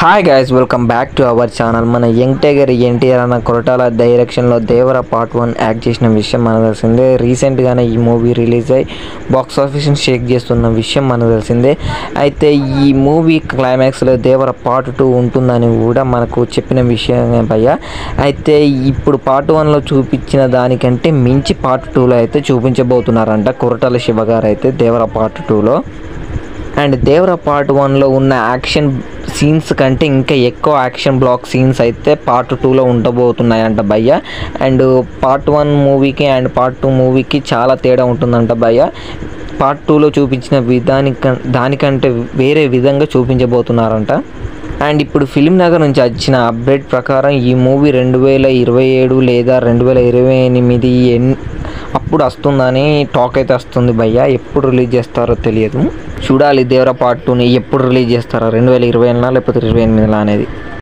hi guys welcome back to our channel మన young tiger NTR అన్న కొరటాల డైరెక్షన్లో దేవర part one act చేసిన విషయం మనకు తెలిసిందే రీసెంట్గానే ఈ మూవీ రిలీజ్ అయ్యి బాక్స్ ఆఫీస్ని షేక్ చేస్తున్న విషయం మనకు తెలిసిందే అయితే ఈ మూవీ క్లైమాక్స్లో దేవర పార్ట్ టూ ఉంటుందని కూడా మనకు చెప్పిన విషయమే భయ్య అయితే ఇప్పుడు పార్ట్ వన్లో చూపించిన దానికంటే మించి పార్ట్ టూలో అయితే చూపించబోతున్నారంట కొరటాల శివ గారు అయితే దేవర పార్ట్ టూలో అండ్ దేవర పార్ట్ వన్లో ఉన్న యాక్షన్ సీన్స్ కంటే ఇంకా ఎక్కువ యాక్షన్ బ్లాక్ సీన్స్ అయితే పార్ట్ టూలో ఉండబోతున్నాయంట భయ్య అండ్ పార్ట్ వన్ మూవీకి అండ్ పార్ట్ టూ మూవీకి చాలా తేడా ఉంటుందంట భయ్య పార్ట్ టూలో చూపించిన విధానిక దానికంటే వేరే విధంగా చూపించబోతున్నారంట అండ్ ఇప్పుడు ఫిలిం నగర్ నుంచి వచ్చిన అప్డేట్ ప్రకారం ఈ మూవీ రెండు వేల ఇరవై ఏడు లేదా రెండు వేల ఇరవై ఎనిమిది ఎన్ అప్పుడు వస్తుందని టాక్ అయితే వస్తుంది భయ్య ఎప్పుడు రిలీజ్ చేస్తారో తెలియదు చూడాలి దేవర పార్ట్ టూని ఎప్పుడు రిలీజ్ చేస్తారో రెండు వేల ఇరవై ఏడునా లేకపోతే ఇరవై ఎనిమిదిలా అనేది